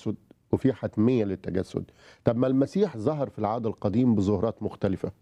التجسد وفي حتميه للتجسد طب ما المسيح ظهر في العهد القديم بظهورات مختلفه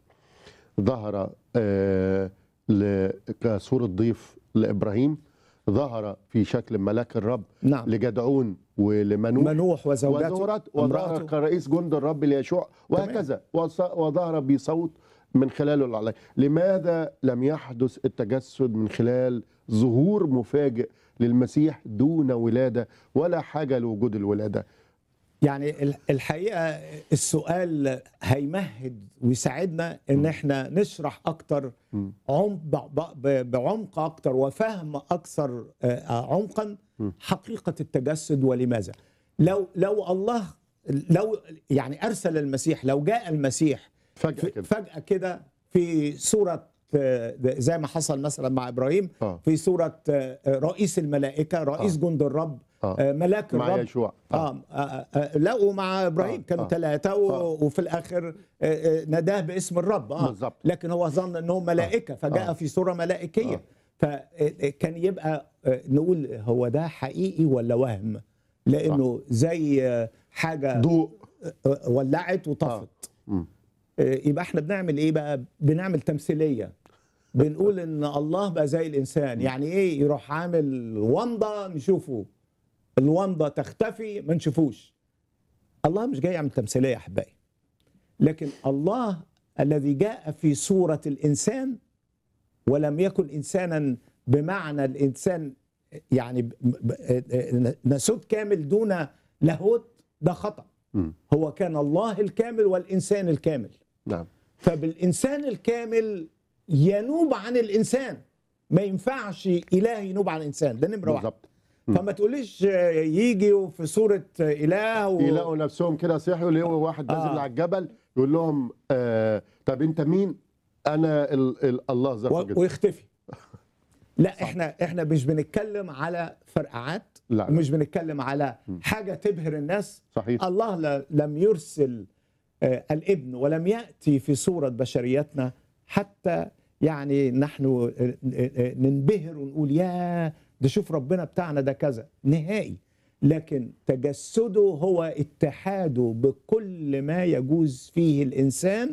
ظهر آه، ل- كصوره ضيف لابراهيم ظهر في شكل ملاك الرب نعم لجدعون ولمنوح منوح وزوجته وظهرت وظهر امرأته. كرئيس جند الرب ليشوع وهكذا وص- وظهر بصوت من خلاله العلي لماذا لم يحدث التجسد من خلال ظهور مفاجئ للمسيح دون ولادة ولا حاجة لوجود الولادة يعني ال- الحقيقه السؤال هيمهد ويساعدنا ان احنا نشرح اكتر مم. عمق ب- ب- بعمق اكتر وفهم اكثر آه، عمقا مم. حقيقه التجسد ولماذا لو لو الله لو يعني ارسل المسيح لو جاء المسيح فجأة في- كده فجاه كده في صوره آه، زي ما حصل مثلا مع ابراهيم آه. في صوره آه، رئيس الملائكه رئيس جند الرب آه. آه، ملاك مع الرب يشوع اه, آه, آه لقوا مع ابراهيم آه، كانوا آه، ثلاثه و... آه. وفي الاخر آه، آه، ناداه باسم الرب اه بالظبط. لكن هو ظن انهم ملائكه فجاء آه. في صوره ملائكيه آه. فكان يبقى آه، نقول هو ده حقيقي ولا وهم لانه زي آه، حاجه ضوء آه، ولعت وطفت مم. آه، يبقى احنا بنعمل ايه بقى بنعمل تمثيليه بنقول ان الله بقى زي الانسان يعني ايه يروح عامل ومضه نشوفه الومضه تختفي ما نشوفوش الله مش جاي يعمل تمثيليه يا احبائي لكن الله الذي جاء في صوره الانسان ولم يكن انسانا بمعنى الانسان يعني ب- ب- ناسوت كامل دون لاهوت ده خطا مم. هو كان الله الكامل والانسان الكامل نعم فبالانسان الكامل ينوب عن الانسان ما ينفعش اله ينوب عن الانسان ده نمره واحد بالظبط مم. فما تقوليش آه، يجي في صوره آه، اله و... يلاقوا نفسهم كده صحيوا يلاقوا واحد نازل آه. على الجبل يقول لهم آه طب انت مين؟ انا ال ال الله ظرف و... جدا ويختفي لا احنا احنا مش بنتكلم على فرقعات لا لا مش بنتكلم على حاجه تبهر الناس صحيح الله ل- لم يرسل آه، الابن ولم ياتي في صوره بشريتنا حتى يعني نحن آه، آه، ننبهر ونقول يا ده شوف ربنا بتاعنا ده كذا نهائي لكن تجسده هو اتحاده بكل ما يجوز فيه الانسان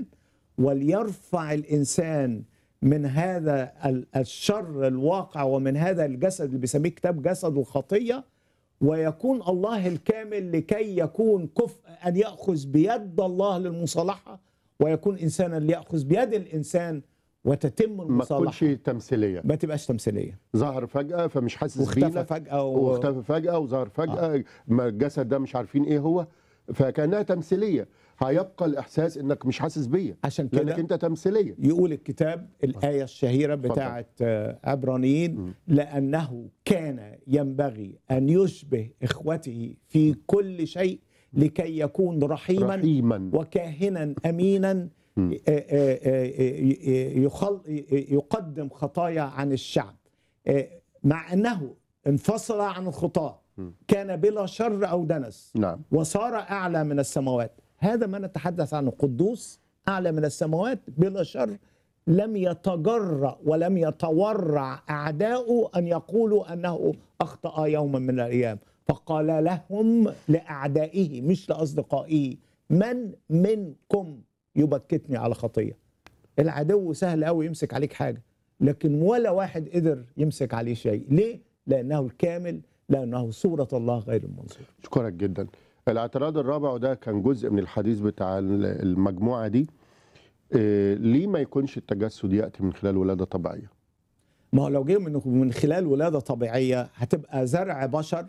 وليرفع الانسان من هذا ال- الشر الواقع ومن هذا الجسد اللي بيسميه كتاب جسد الخطيه ويكون الله الكامل لكي يكون كفء ان ياخذ بيد الله للمصالحه ويكون انسانا لياخذ بيد الانسان وتتم ما المصالحه تكونش تمثيليه ما تبقاش تمثيليه ظهر فجاه فمش حاسس واختفى بينا فجاه و... واختفى فجأة وظهر فجأة ما الجسد ده مش عارفين ايه هو فكانها تمثيلية هيبقى الإحساس إنك مش حاسس بيا عشان لأنك كده أنت تمثيلية يقول الكتاب الآية الشهيرة بتاعة آه، عبرانيين لأنه كان ينبغي أن يشبه إخوته في كل شيء لكي يكون رحيما رحيما وكاهنا أمينا مم. آه، آه، آه، يخل- يقدم خطايا عن الشعب آه، مع أنه انفصل عن الخطاة مم. كان بلا شر أو دنس نعم وصار أعلى من السماوات هذا ما نتحدث عنه قدوس أعلى من السماوات بلا شر لم يتجرأ ولم يتورع أعداؤه أن يقولوا أنه أخطأ يوما من الأيام فقال لهم لأعدائه مش لأصدقائه من منكم يبكتني على خطية العدو سهل قوي يمسك عليك حاجة لكن ولا واحد قدر يمسك عليه شيء ليه؟ لأنه الكامل لأنه صورة الله غير المنصور أشكرك جدا الاعتراض الرابع وده كان جزء من الحديث بتاع المجموعة دي إيه ليه ما يكونش التجسد يأتي من خلال ولادة طبيعية ما هو لو جه من من خلال ولاده طبيعيه هتبقى زرع بشر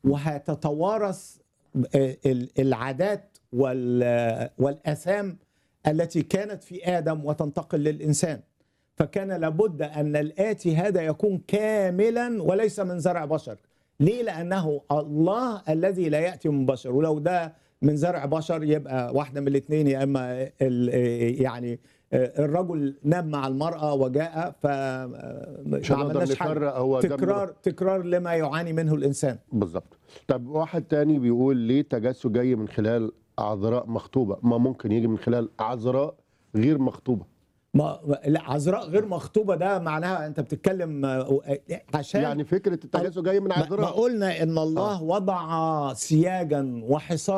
وهتتوارث آه، ال- العادات وال- والاثام التي كانت في ادم وتنتقل للانسان فكان لابد ان الاتي هذا يكون كاملا وليس من زرع بشر ليه لانه الله الذي لا ياتي من بشر ولو ده من زرع بشر يبقى واحده من الاثنين يا اما ال- يعني الرجل نام مع المراه وجاء ف مش هنقدر نفرق هو ده من- تكرار تكرار لما يعاني منه الانسان بالظبط طب واحد تاني بيقول ليه التجسد جاي من خلال عذراء مخطوبة ما ممكن يجي من خلال عذراء غير مخطوبة ما ما- لا عذراء غير مخطوبه ده معناها انت بتتكلم آه، آه، عشان يعني فكره التجسد جاي من ما ما عذراء قلنا ان الله وضع سياجا وحصارا